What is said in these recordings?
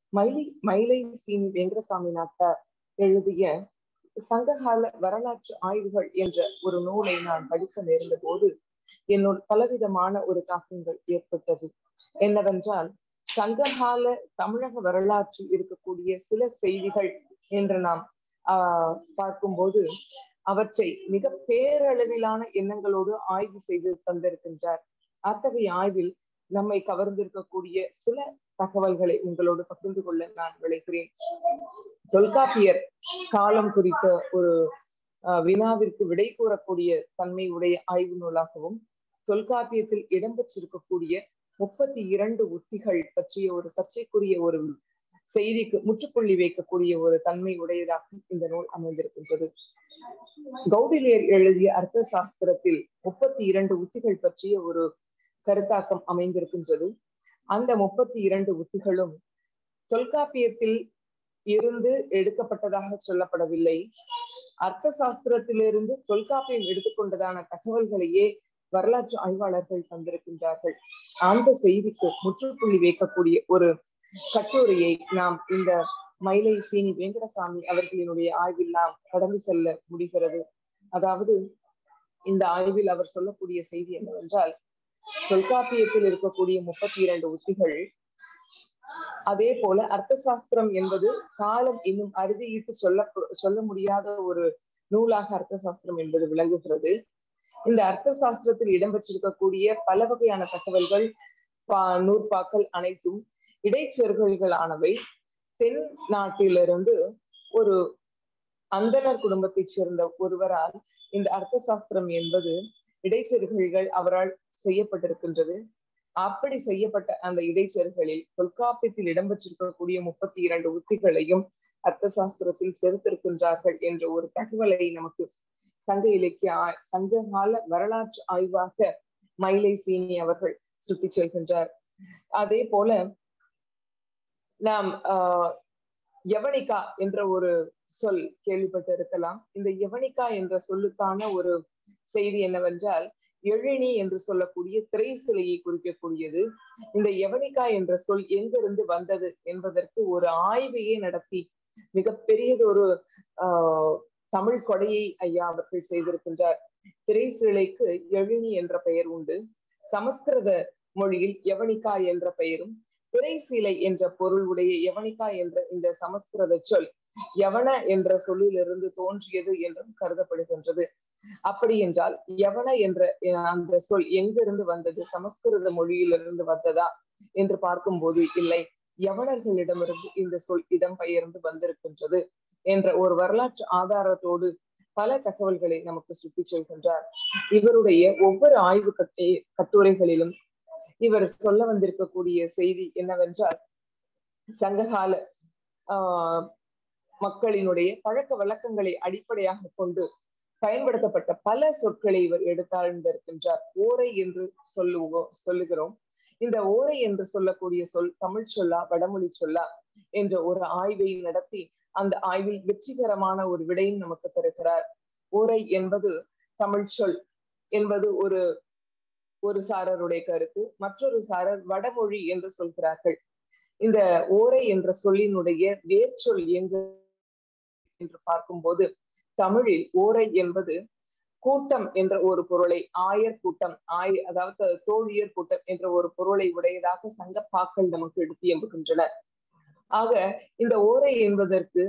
மயிலை மயிலை சீனி வெங்கடசாமி நாட்டார் எழுதிய சங்ககால வரலாற்று ஆய்வுகள் என்ற ஒரு நூலை நான் படிக்க நேர்ந்த போது என்னுள் பலவிதமான ஒரு தாக்கங்கள் ஏற்பட்டது என்னவென்றால் சங்ககால தமிழக வரலாற்றில் இருக்கக்கூடிய சில செய்திகள் என்று நாம் ஆஹ் பார்க்கும்போது அவற்றை மிக பேரளவிலான எண்ணங்களோடு ஆய்வு செய்து தந்திருக்கின்றார் அத்தகைய ஆய்வில் நம்மை கவர்ந்திருக்கக்கூடிய சில தகவல்களை உங்களோடு பகிர்ந்து கொள்ள நான் விளைகிறேன் தொல்காப்பியர் காலம் குறித்த ஒரு வினாவிற்கு விடை கூறக்கூடிய தன்மை உடைய ஆய்வு நூலாகவும் தொல்காப்பியத்தில் இடம்பெற்றிருக்கக்கூடிய முப்பத்தி இரண்டு உத்திகள் பற்றிய ஒரு சர்ச்சைக்குரிய ஒரு செய்திக்கு முற்றுப்புள்ளி வைக்கக்கூடிய ஒரு தன்மை உடையதாக இந்த நூல் அமைந்திருக்கின்றது கௌடிலியர் எழுதிய அர்த்த சாஸ்திரத்தில் முப்பத்தி இரண்டு உத்திகள் பற்றிய ஒரு கருத்தாக்கம் அமைந்திருக்கின்றது அந்த முப்பத்தி இரண்டு உத்திகளும் தொல்காப்பியத்தில் இருந்து எடுக்கப்பட்டதாக சொல்லப்படவில்லை அர்த்த சாஸ்திரத்திலிருந்து தொல்காப்பியம் எடுத்துக்கொண்டதான தகவல்களையே வரலாற்று ஆய்வாளர்கள் தந்திருக்கின்றார்கள் அந்த செய்திக்கு முற்றுப்புள்ளி வைக்கக்கூடிய ஒரு கட்டுரையை நாம் இந்த மயிலை சீனி வெங்கடசாமி அவர்களினுடைய ஆய்வில் நாம் கடந்து செல்ல முடிகிறது அதாவது இந்த ஆய்வில் அவர் சொல்லக்கூடிய செய்தி என்னவென்றால் தொல்காப்பியத்தில் இருக்கக்கூடிய முப்பத்தி இரண்டு உத்திகள் அதே போல அர்த்த சாஸ்திரம் என்பது காலம் இன்னும் அறுதியிட்டு சொல்ல சொல்ல முடியாத ஒரு நூலாக அர்த்த சாஸ்திரம் என்பது விளங்குகிறது இந்த அர்த்த சாஸ்திரத்தில் இடம்பெற்றிருக்கக்கூடிய பல வகையான தகவல்கள் நூற்பாக்கள் அனைத்தும் இடைச்செருகல்களானவை தென் நாட்டிலிருந்து ஒரு அந்தனர் குடும்பத்தைச் சேர்ந்த ஒருவரால் இந்த அர்த்த சாஸ்திரம் என்பது இடைச்செருகல்கள் அவரால் செய்யப்பட்டிருக்கின்றது அப்படி செய்யப்பட்ட அந்த இடைச்செருகளில் தொல்காப்பியத்தில் இடம்பெற்றிருக்கக்கூடிய முப்பத்தி இரண்டு உத்திகளையும் அர்த்த சாஸ்திரத்தில் சேர்த்திருக்கின்றார்கள் என்ற ஒரு தகவலை நமக்கு சங்க இலக்கிய சங்க கால வரலாற்று ஆய்வாக மயிலை சீனி அவர்கள் சுட்டி செல்கின்றார் அதே போல நாம் ஆஹ் யவனிகா என்ற ஒரு சொல் கேள்விப்பட்டு இருக்கலாம் இந்த யவனிகா என்ற சொல்லுக்கான ஒரு செய்தி என்னவென்றால் எழினி என்று சொல்லக்கூடிய திரை சிலையை குறிக்கக்கூடியது இந்த யவனிகா என்ற சொல் எங்கிருந்து வந்தது என்பதற்கு ஒரு ஆய்வையே நடத்தி மிக பெரியதொரு ஆஹ் தமிழ் கொடையை ஐயா அவர்கள் செய்திருக்கின்றார் திரை சிலைக்கு எழினி என்ற பெயர் உண்டு சமஸ்கிருத மொழியில் யவனிகா என்ற பெயரும் திரைசீலை என்ற பொருள் உடைய யவனிகா என்ற இந்த சமஸ்கிருத சொல் யவன என்ற சொல்லிலிருந்து தோன்றியது என்றும் கருதப்படுகின்றது அப்படி என்றால் யவன என்ற அந்த சொல் எங்கிருந்து வந்தது சமஸ்கிருத மொழியிலிருந்து வந்ததா என்று பார்க்கும்போது இல்லை யவனர்களிடமிருந்து இந்த சொல் இடம்பெயர்ந்து வந்திருக்கின்றது என்ற ஒரு வரலாற்று ஆதாரத்தோடு பல தகவல்களை நமக்கு சுட்டி செல்கின்றார் இவருடைய ஒவ்வொரு ஆய்வு கட்டை கட்டுரைகளிலும் இவர் சொல்ல வந்திருக்கக்கூடிய செய்தி என்னவென்றால் சங்ககால ஆஹ் மக்களினுடைய பழக்க வழக்கங்களை அடிப்படையாக கொண்டு பயன்படுத்தப்பட்ட பல சொற்களை இவர் எடுத்தாழ்ந்திருக்கின்றார் ஓரை என்று சொல்லுவோம் சொல்லுகிறோம் இந்த ஓரை என்று சொல்லக்கூடிய சொல் தமிழ் சொல்லா வடமொழி சொல்லா என்ற ஒரு ஆய்வை நடத்தி அந்த ஆய்வில் வெற்றிகரமான ஒரு விடையும் நமக்கு தருகிறார் ஓரை என்பது தமிழ் சொல் என்பது ஒரு ஒரு சாரருடைய கருத்து மற்றொரு சாரர் வடமொழி என்று சொல்கிறார்கள் இந்த ஓரை என்ற சொல்லினுடைய வேர்ச்சொல் எங்கு என்று பார்க்கும்போது தமிழில் ஓரை என்பது கூட்டம் என்ற ஒரு பொருளை ஆயர் கூட்டம் ஆய அதாவது தோழியர் கூட்டம் என்ற ஒரு பொருளை உடையதாக சங்கப்பாக்கள் நமக்கு எடுத்து எம்புகின்றனர் ஆக இந்த ஓரை என்பதற்கு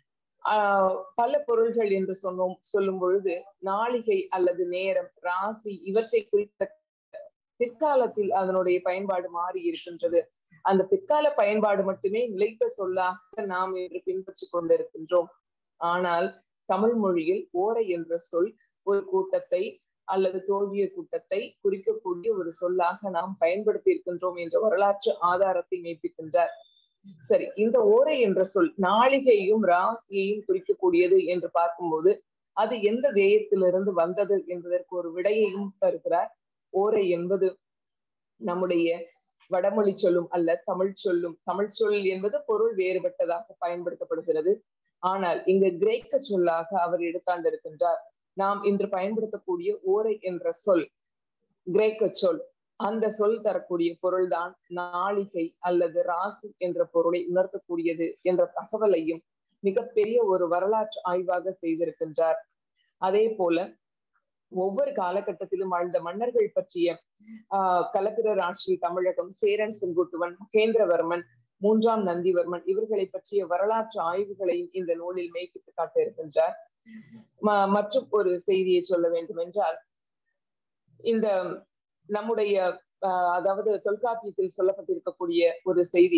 ஆஹ் பல பொருள்கள் என்று சொன்னோம் சொல்லும் பொழுது நாளிகை அல்லது நேரம் ராசி இவற்றை குறித்த பிற்காலத்தில் அதனுடைய பயன்பாடு மாறி இருக்கின்றது அந்த பிற்கால பயன்பாடு மட்டுமே நிலைத்த சொல்லாக நாம் இன்று பின்பற்றி கொண்டிருக்கின்றோம் ஆனால் தமிழ் மொழியில் ஓரை என்ற சொல் ஒரு கூட்டத்தை அல்லது தோல்விய கூட்டத்தை குறிக்கக்கூடிய ஒரு சொல்லாக நாம் பயன்படுத்தி இருக்கின்றோம் என்ற வரலாற்று ஆதாரத்தை மெய்ப்பிக்கின்றார் சரி இந்த ஓரை என்ற சொல் நாளிகையும் ராசியையும் குறிக்கக்கூடியது என்று பார்க்கும்போது அது எந்த தேயத்திலிருந்து வந்தது என்பதற்கு ஒரு விடையையும் தருகிறார் ஓரை என்பது நம்முடைய வடமொழி சொல்லும் அல்ல தமிழ் சொல்லும் தமிழ் சொல் என்பது பொருள் வேறுபட்டதாக பயன்படுத்தப்படுகிறது ஆனால் இங்கு கிரேக்க சொல்லாக அவர் எடுத்தாண்டிருக்கின்றார் நாம் இன்று பயன்படுத்தக்கூடிய ஓரை என்ற சொல் கிரேக்க சொல் அந்த சொல் தரக்கூடிய பொருள்தான் நாளிகை அல்லது ராசி என்ற பொருளை உணர்த்தக்கூடியது என்ற தகவலையும் மிகப்பெரிய ஒரு வரலாற்று ஆய்வாக செய்திருக்கின்றார் அதே போல ஒவ்வொரு காலகட்டத்திலும் வாழ்ந்த மன்னர்கள் பற்றிய ஆஹ் கலப்பிரர் ஆட்சி தமிழகம் சேரன் செங்குட்டுவன் மகேந்திரவர்மன் மூன்றாம் நந்திவர்மன் இவர்களை பற்றிய வரலாற்று ஆய்வுகளையும் இந்த நூலில் மெய்ப்பித்து காட்ட இருக்கின்றார் மற்றும் ஒரு செய்தியை சொல்ல வேண்டும் என்றால் இந்த நம்முடைய அதாவது தொல்காப்பியத்தில் சொல்லப்பட்டிருக்கக்கூடிய ஒரு செய்தி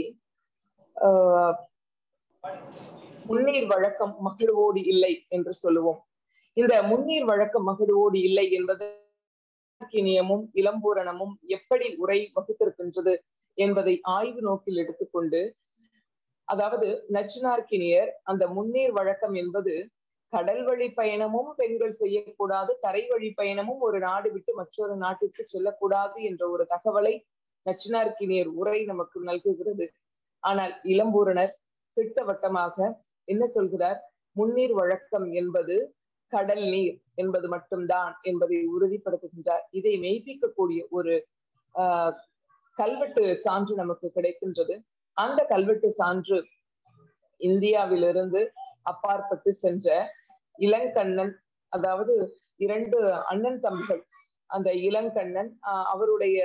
ஆஹ் முன்னீர் வழக்கம் மகிழ்வோடு இல்லை என்று சொல்லுவோம் இந்த முன்னீர் வழக்கம் மகிழ்வோடு இல்லை என்பது இனியமும் இளம்பூரணமும் எப்படி உரை வகுத்திருக்கின்றது என்பதை ஆய்வு நோக்கில் எடுத்துக்கொண்டு அதாவது நச்சுனார்கினியர் அந்த முன்னீர் வழக்கம் என்பது கடல் வழி பயணமும் பெண்கள் செய்யக்கூடாது தரை வழி பயணமும் ஒரு நாடு விட்டு மற்றொரு நாட்டிற்கு செல்லக்கூடாது என்ற ஒரு தகவலை நச்சினார்கினியர் உரை நமக்கு நல்குகிறது ஆனால் இளம்பூரணர் திட்டவட்டமாக என்ன சொல்கிறார் முன்னீர் வழக்கம் என்பது கடல் நீர் என்பது மட்டும்தான் என்பதை உறுதிப்படுத்துகின்றார் இதை மெய்ப்பிக்கக்கூடிய ஒரு ஆஹ் கல்வெட்டு சான்று நமக்கு கிடைக்கின்றது அந்த கல்வெட்டு சான்று இந்தியாவிலிருந்து அப்பாற்பட்டு சென்ற இளங்கண்ணன் அதாவது இரண்டு அண்ணன் தம்பிகள் அந்த இளங்கண்ணன் ஆஹ் அவருடைய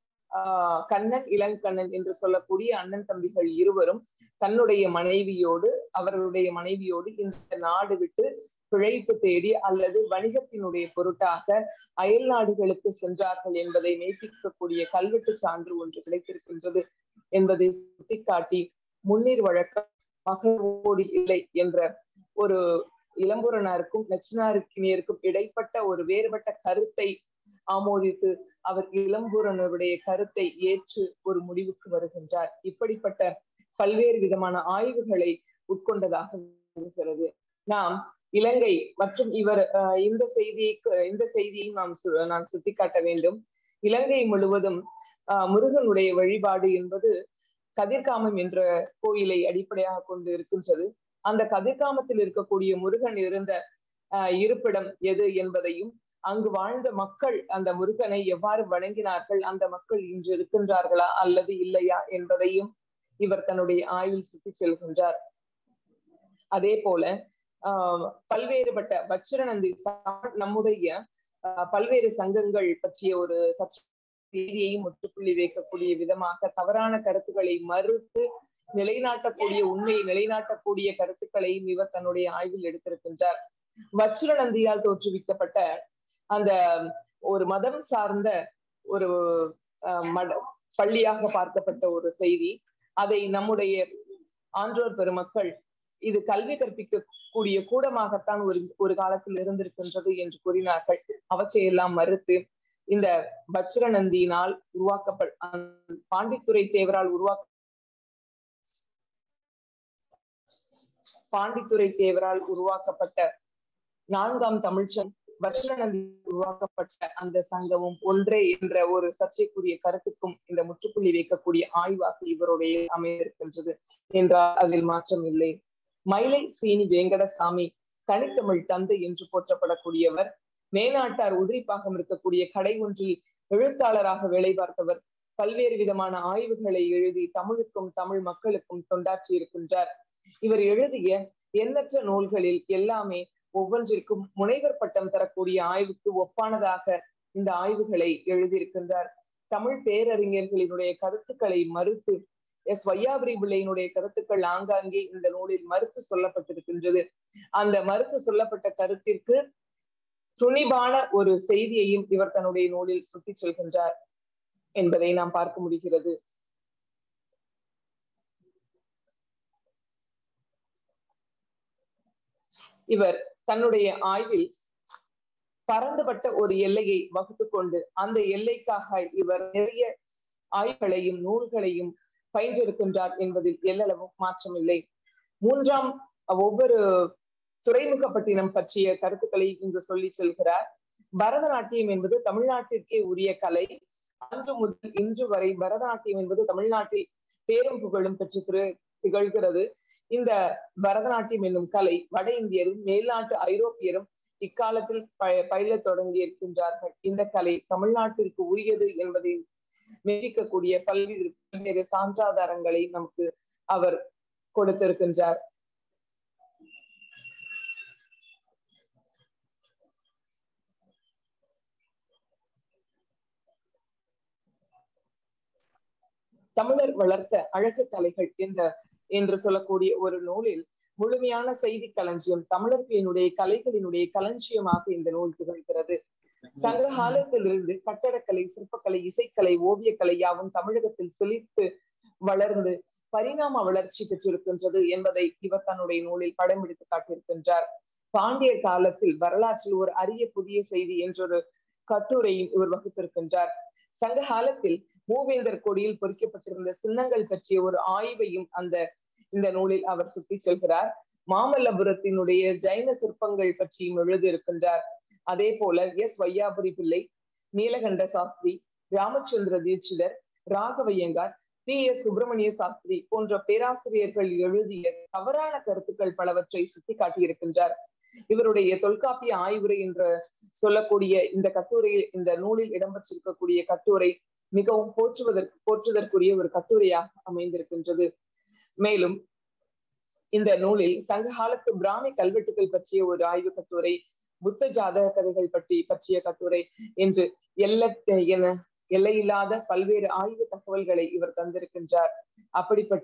ஆஹ் கண்ணன் இளங்கண்ணன் என்று சொல்லக்கூடிய அண்ணன் தம்பிகள் இருவரும் தன்னுடைய மனைவியோடு அவர்களுடைய மனைவியோடு இந்த நாடு விட்டு பிழைப்பு தேடி அல்லது வணிகத்தினுடைய பொருட்டாக அயல் நாடுகளுக்கு சென்றார்கள் என்பதை மெய்ப்பிக்கக்கூடிய கல்வெட்டு சான்று ஒன்று கிடைத்திருக்கின்றது என்பதை சுட்டிக்காட்டி முன்னீர் வழக்கம் மகளோடு இல்லை என்ற ஒரு இளம்புறனாருக்கும் நச்சினாருக்கினியருக்கும் இடைப்பட்ட ஒரு வேறுபட்ட கருத்தை ஆமோதித்து அவர் இளம்பூரனருடைய கருத்தை ஏற்று ஒரு முடிவுக்கு வருகின்றார் இப்படிப்பட்ட பல்வேறு விதமான ஆய்வுகளை உட்கொண்டதாக இருக்கிறது நாம் இலங்கை மற்றும் இவர் இந்த செய்தியை இந்த செய்தியையும் நாம் நான் சுட்டிக்காட்ட வேண்டும் இலங்கை முழுவதும் முருகனுடைய வழிபாடு என்பது கதிர்காமம் என்ற கோயிலை அடிப்படையாக கொண்டு இருக்கின்றது அந்த கதிர்காமத்தில் இருக்கக்கூடிய முருகன் இருந்த இருப்பிடம் எது என்பதையும் அங்கு வாழ்ந்த மக்கள் அந்த முருகனை எவ்வாறு வணங்கினார்கள் அந்த மக்கள் இன்று இருக்கின்றார்களா அல்லது இல்லையா என்பதையும் இவர் தன்னுடைய ஆய்வில் சுட்டி செல்கின்றார் அதே போல ஆஹ் பல்வேறுபட்ட வச்சிரநந்தி நம்முடைய பல்வேறு சங்கங்கள் பற்றிய ஒரு சர்ச்சை செய்தியையும் முற்றுப்புள்ளி வைக்கக்கூடிய விதமாக தவறான கருத்துக்களை மறுத்து நிலைநாட்டக்கூடிய உண்மையை நிலைநாட்டக்கூடிய கருத்துக்களையும் இவர் தன்னுடைய ஆய்வில் எடுத்திருக்கின்றார் வச்சிரநந்தியால் தோற்றுவிக்கப்பட்ட அந்த ஒரு மதம் சார்ந்த ஒரு மட பள்ளியாக பார்க்கப்பட்ட ஒரு செய்தி அதை நம்முடைய ஆன்றோர் பெருமக்கள் இது கல்வி கற்பிக்க கூடிய கூடமாகத்தான் ஒரு ஒரு காலத்தில் இருந்திருக்கின்றது என்று கூறினார்கள் அவற்றையெல்லாம் மறுத்து இந்த வச்சிரநந்தியினால் உருவாக்கப்பட்ட பாண்டித்துறை தேவரால் உருவாக்க பாண்டித்துறை தேவரால் உருவாக்கப்பட்ட நான்காம் தமிழ்ச்சன் வச்சிரநந்தி உருவாக்கப்பட்ட அந்த சங்கமும் ஒன்றே என்ற ஒரு சர்ச்சைக்குரிய கருத்துக்கும் இந்த முற்றுப்புள்ளி வைக்கக்கூடிய ஆய்வாக இவருடைய அமைந்திருக்கின்றது என்றால் அதில் மாற்றம் இல்லை மயிலை சீனி வேங்கடசாமி தனித்தமிழ் தந்தை என்று போற்றப்படக்கூடியவர் மேனாட்டார் உதிரிப்பாகம் இருக்கக்கூடிய கடை ஒன்றில் எழுத்தாளராக வேலை பார்த்தவர் பல்வேறு விதமான ஆய்வுகளை எழுதி தமிழுக்கும் தமிழ் மக்களுக்கும் தொண்டாற்றி இருக்கின்றார் இவர் எழுதிய எண்ணற்ற நூல்களில் எல்லாமே ஒவ்வொன்றிற்கும் முனைவர் பட்டம் தரக்கூடிய ஆய்வுக்கு ஒப்பானதாக இந்த ஆய்வுகளை எழுதியிருக்கின்றார் தமிழ் பேரறிஞர்களினுடைய கருத்துக்களை மறுத்து எஸ் வையாபுரி பிள்ளையினுடைய கருத்துக்கள் ஆங்காங்கே இந்த நூலில் மறுத்து சொல்லப்பட்டிருக்கின்றது அந்த மறுத்து சொல்லப்பட்ட கருத்திற்கு துணிவான ஒரு செய்தியையும் இவர் தன்னுடைய நூலில் சுட்டி செல்கின்றார் என்பதை நாம் பார்க்க முடிகிறது இவர் தன்னுடைய ஆய்வில் பரந்துபட்ட ஒரு எல்லையை வகுத்து கொண்டு அந்த எல்லைக்காக இவர் நிறைய ஆய்வுகளையும் நூல்களையும் பயின்றிருக்கின்றார் என்பதில் எல்லளவும் மாற்றமில்லை மூன்றாம் ஒவ்வொரு துறைமுகப்பட்டினம் பற்றிய கருத்துக்களை இங்கு சொல்லி செல்கிறார் பரதநாட்டியம் என்பது தமிழ்நாட்டிற்கே உரிய கலை அன்று முதல் இன்று வரை பரதநாட்டியம் என்பது தமிழ்நாட்டில் பேரும் புகழும் பெற்று திகழ்கிறது இந்த பரதநாட்டியம் என்னும் கலை வட இந்தியரும் மேல்நாட்டு ஐரோப்பியரும் இக்காலத்தில் பயில தொடங்கி இருக்கின்றார்கள் இந்த கலை தமிழ்நாட்டிற்கு உரியது என்பதை மெதிக்கக்கூடிய பல்வேறு பல்வேறு சான்றாதாரங்களை நமக்கு அவர் கொடுத்திருக்கின்றார் தமிழர் வளர்த்த அழகு கலைகள் என்ற என்று சொல்லக்கூடிய ஒரு நூலில் முழுமையான செய்தி களஞ்சியம் தமிழர்களினுடைய கலைகளினுடைய களஞ்சியமாக இந்த நூல் திகழ்கிறது சங்க காலத்திலிருந்து கட்டடக்கலை சிற்பக்கலை இசைக்கலை ஓவியக்கலை யாவும் தமிழகத்தில் செழித்து வளர்ந்து பரிணாம வளர்ச்சி பெற்றிருக்கின்றது என்பதை இவர் தன்னுடைய நூலில் படம் எடுத்து காட்டியிருக்கின்றார் பாண்டிய காலத்தில் வரலாற்றில் ஒரு அரிய புதிய செய்தி என்றொரு கட்டுரையும் இவர் வகுத்திருக்கின்றார் சங்க காலத்தில் மூவேந்தர் கொடியில் பொறிக்கப்பட்டிருந்த சின்னங்கள் பற்றிய ஒரு ஆய்வையும் அந்த இந்த நூலில் அவர் சுட்டி செல்கிறார் மாமல்லபுரத்தினுடைய ஜைன சிற்பங்கள் பற்றியும் எழுதியிருக்கின்றார் அதே போல S Vaiyapuri Pillai Nilakanta Sastri Ramachandra Dikshitar Raghavaiyangar T S Subramania Sastri போன்ற பேராசிரியர்கள் எழுதிய தவறான கருத்துக்கள் பலவற்றை சுட்டி காட்டியிருக்கின்றார் இவருடைய தொல்காப்பிய ஆய்வுரை என்ற சொல்லக்கூடிய இந்த கட்டுரையில் இந்த நூலில் இடம்பெற்றிருக்கக்கூடிய கட்டுரை மிகவும் போற்றுவதற்கு போற்றுவதற்குரிய ஒரு கட்டுரையாக அமைந்திருக்கின்றது மேலும் இந்த நூலில் சங்க காலத்து பிராமி கல்வெட்டுகள் பற்றிய ஒரு ஆய்வு கட்டுரை புத்த ஜாதக கதைகள் பற்றி பற்றிய கட்டுரை என்று எல்ல என எல்லையில்லாத பல்வேறு ஆய்வு தகவல்களை இவர் தந்திருக்கின்றார் அப்படிப்பட்ட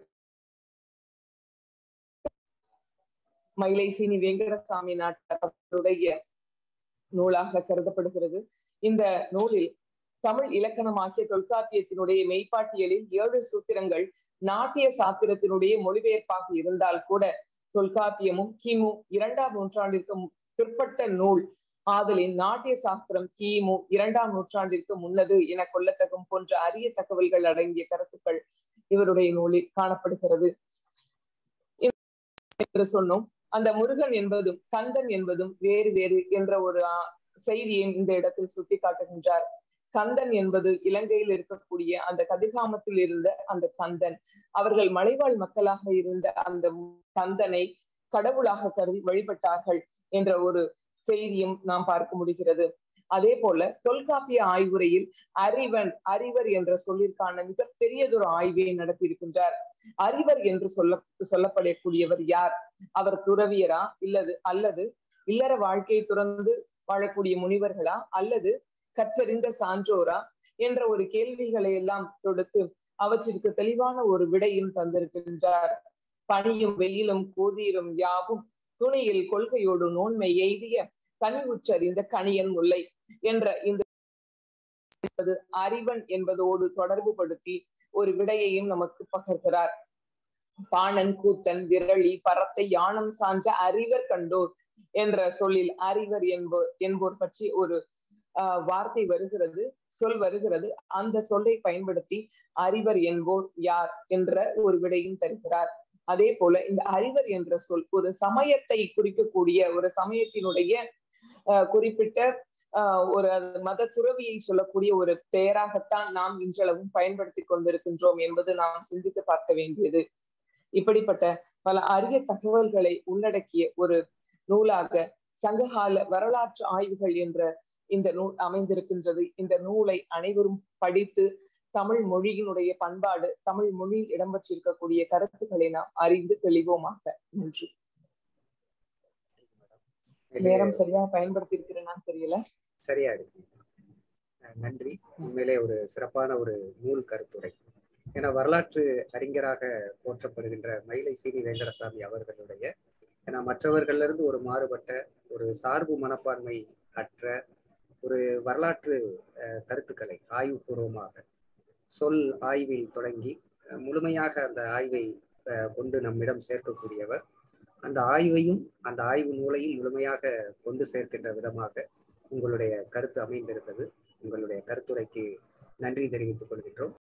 மயிலை சீனி வெங்கடசாமி நாட்டருடைய நூலாக கருதப்படுகிறது இந்த நூலில் தமிழ் இலக்கணமாகிய தொல்காப்பியத்தினுடைய மெய்ப்பாட்டியலில் ஏழு சூத்திரங்கள் நாட்டிய சாத்திரத்தினுடைய மொழிபெயர்ப்பாக இருந்தால் கூட தொல்காப்பியமும் கிமு இரண்டாம் நூற்றாண்டிற்கு பிற்பட்ட நூல் ஆதலின் நாட்டிய சாஸ்திரம் கிமு இரண்டாம் நூற்றாண்டிற்கு முன்னது என கொள்ளத்தகும் போன்ற அரிய தகவல்கள் அடங்கிய கருத்துக்கள் இவருடைய நூலில் காணப்படுகிறது என்று சொன்னோம் அந்த முருகன் என்பதும் கந்தன் என்பதும் வேறு வேறு என்ற ஒரு செய்தியையும் இந்த இடத்தில் சுட்டி காட்டுகின்றார் கந்தன் என்பது இலங்கையில் இருக்கக்கூடிய அந்த கதிர்காமத்தில் இருந்த அந்த கந்தன் அவர்கள் மலைவாழ் மக்களாக இருந்த அந்த கந்தனை கடவுளாக கருதி வழிபட்டார்கள் என்ற ஒரு செய்தியும் நாம் பார்க்க முடிகிறது அதே போல தொல்காப்பிய ஆய்வுரையில் அறிவன் அறிவர் என்ற சொல்லிற்கான மிக பெரியதொரு ஆய்வை நடத்தியிருக்கின்றார் அறிவர் என்று சொல்ல சொல்லப்படக்கூடியவர் யார் அவர் துறவியரா இல்லது அல்லது இல்லற வாழ்க்கையை துறந்து வாழக்கூடிய முனிவர்களா அல்லது கற்றறிந்த சான்றோரா என்ற ஒரு கேள்விகளை எல்லாம் தொடுத்து அவற்றிற்கு தெளிவான ஒரு விடையும் தந்திருக்கின்றார் பனியும் வெயிலும் கோதீரும் யாவும் துணியில் கொள்கையோடு நோன்மை எய்திய கனி உச்சறிந்த கணியன் முல்லை என்ற இந்த அறிவன் என்பதோடு தொடர்பு படுத்தி ஒரு விடையையும் நமக்கு பகர்கிறார் பாணன் கூத்தன் விரளி பரத்தை யானம் சான்ற அறிவர் கண்டோர் என்ற சொல்லில் அறிவர் என்போர் என்போர் பற்றி ஒரு ஆஹ் வார்த்தை வருகிறது சொல் வருகிறது அந்த சொல்லை பயன்படுத்தி அறிவர் என்போர் யார் என்ற ஒரு விடையும் தருகிறார் அதே போல இந்த அறிவர் என்ற சொல் ஒரு சமயத்தை குறிக்கக்கூடிய ஒரு சமயத்தினுடைய ஆஹ் குறிப்பிட்ட ஆஹ் ஒரு மத துறவியை சொல்லக்கூடிய ஒரு பெயராகத்தான் நாம் இன்றளவும் பயன்படுத்தி கொண்டிருக்கின்றோம் என்பது நாம் சிந்தித்து பார்க்க வேண்டியது இப்படிப்பட்ட பல அரிய தகவல்களை உள்ளடக்கிய ஒரு நூலாக சங்ககால வரலாற்று ஆய்வுகள் என்ற இந்த நூல் அமைந்திருக்கின்றது இந்த நூலை அனைவரும் படித்து தமிழ் மொழியினுடைய பண்பாடு தமிழ் மொழியில் இடம்பெற்றிருக்கக்கூடிய கருத்துக்களை நாம் அறிந்து தெளிவோமாக நன்றி நேரம் சரியா பயன்படுத்தி இருக்கிறேன்னு தெரியல சரியா இருக்கு நன்றி உண்மையிலே ஒரு சிறப்பான ஒரு நூல் கருத்துரை ஏன்னா வரலாற்று அறிஞராக போற்றப்படுகின்ற மயிலை சீனி வெங்கடசாமி அவர்களுடைய ஏன்னா மற்றவர்கள்ல இருந்து ஒரு மாறுபட்ட ஒரு சார்பு மனப்பான்மை அற்ற ஒரு வரலாற்று கருத்துக்களை ஆய்வுபூர்வமாக சொல் ஆய்வில் தொடங்கி முழுமையாக அந்த ஆய்வை கொண்டு நம்மிடம் சேர்க்கக்கூடியவர் அந்த ஆய்வையும் அந்த ஆய்வு நூலையும் முழுமையாக கொண்டு சேர்க்கின்ற விதமாக உங்களுடைய கருத்து அமைந்திருந்தது உங்களுடைய கருத்துரைக்கு நன்றி தெரிவித்துக் கொள்கின்றோம்